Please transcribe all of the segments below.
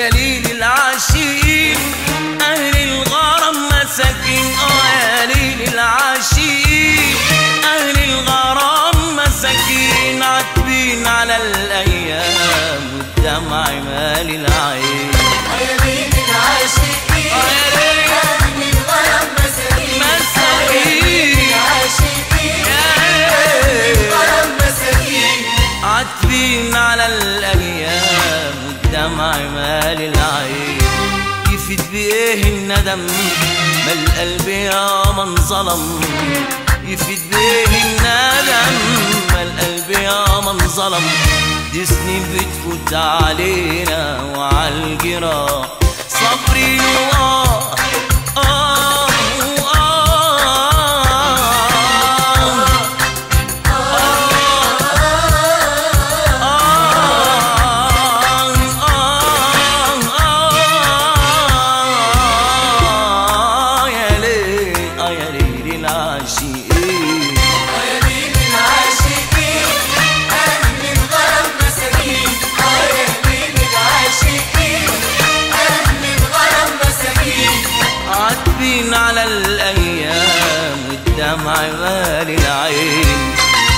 يا ليل العاشقين أهل الغرام مساكين آه يا ليل العاشقين أهل الغرام مساكين عاتبين على الأيام والدمع مال العين يا ليل العاشقين آه يا ليل أهل الغرام مساكين مساكين العاشقين يا ليل غرام مساكين عاتبين على الايام والدمع مال العين يفيد بايه الندم ما القلب يا من ظلم يفيد بايه الندم ما القلب يا من ظلم دي سنين بتفوت علينا وعالجراح صبري وآه آه وآه يا ليل يا ليل العاشقين يا ليل العاشقين أهل الغرام مساكين يا ليل العاشقين أهل الغرام مساكين عاتبين على الايام والدمع مال العين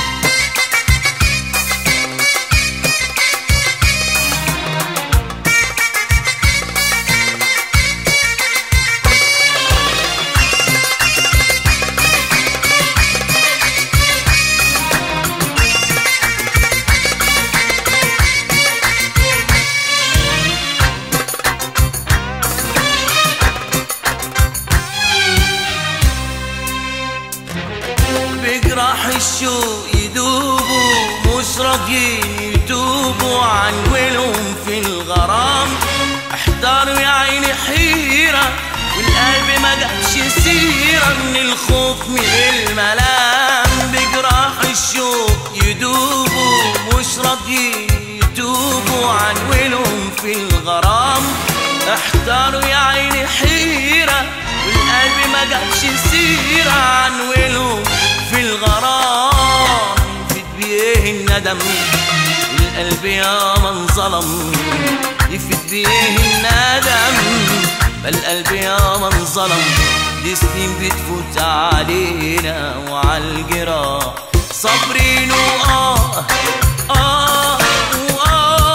بجراح الشوق يدوبوا مش راضيين يتوبوا عن ولهم في الغرام احتاروا يا عيني حيرة والقلب ما جابش سيرة من الخوف من الملام بجراح الشوق يدوبوا مش راضيين يتوبوا عن ولهم في الغرام احتاروا يا عيني حيرة والقلب ما جابش سيرة عن ولهم في الغرام يفيد بيه الندم القلب يا من ظلم يفيد بيه الندم فالقلب يا من ظلم دي سنين بتفوت علينا وعالجراح صابرين وآه آه وآه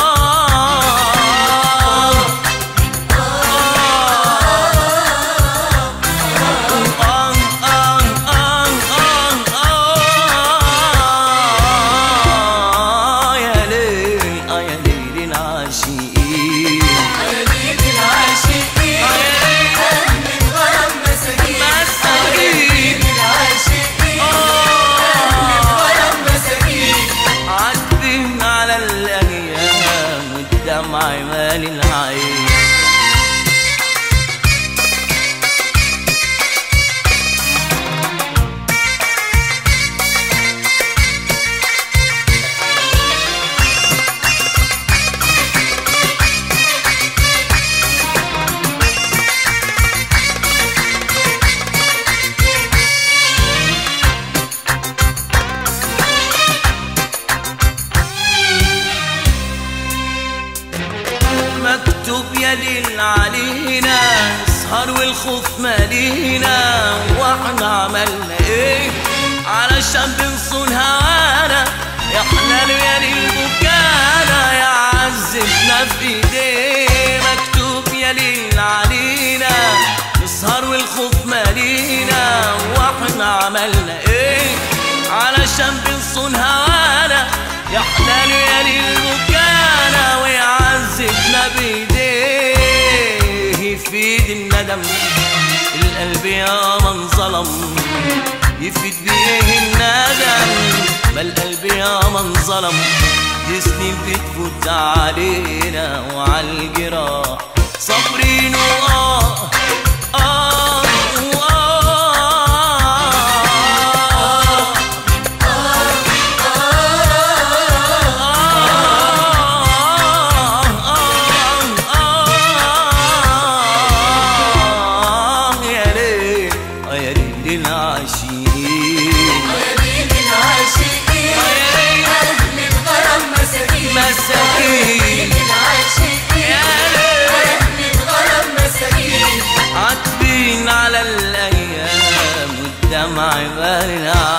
يا ليل يا ليل العاشقين يا ليل العاشقين أهل الغرام مساكين مساكين. العاشقين أهل الغرام مساكين عاتبين على الايام والدمع مال العين مكتوب يا ليل علينا اسهر والخوف مالينا واحنا عملنا ايه علشان بنصون هوانا يا حلال يا ليل بكانا يا عزتنا في ايديه مكتوب يا ليل علينا نسهر والخوف مالينا واحنا عملنا ايه علشان بنصون هوانا يا حلال يا ليل بكانا ويعذبنا بايديه يفيد الندم القلب يا من ظلم يفيد بيه الندم ما القلب يا من ظلم دي سنين بتفوت علينا وعالجراح صابرين وآه آه وآه يا ليل يا ليل العاشقين يا ليل العاشقين أهل الغرام مساكين مساكين العاشقين للعاشقين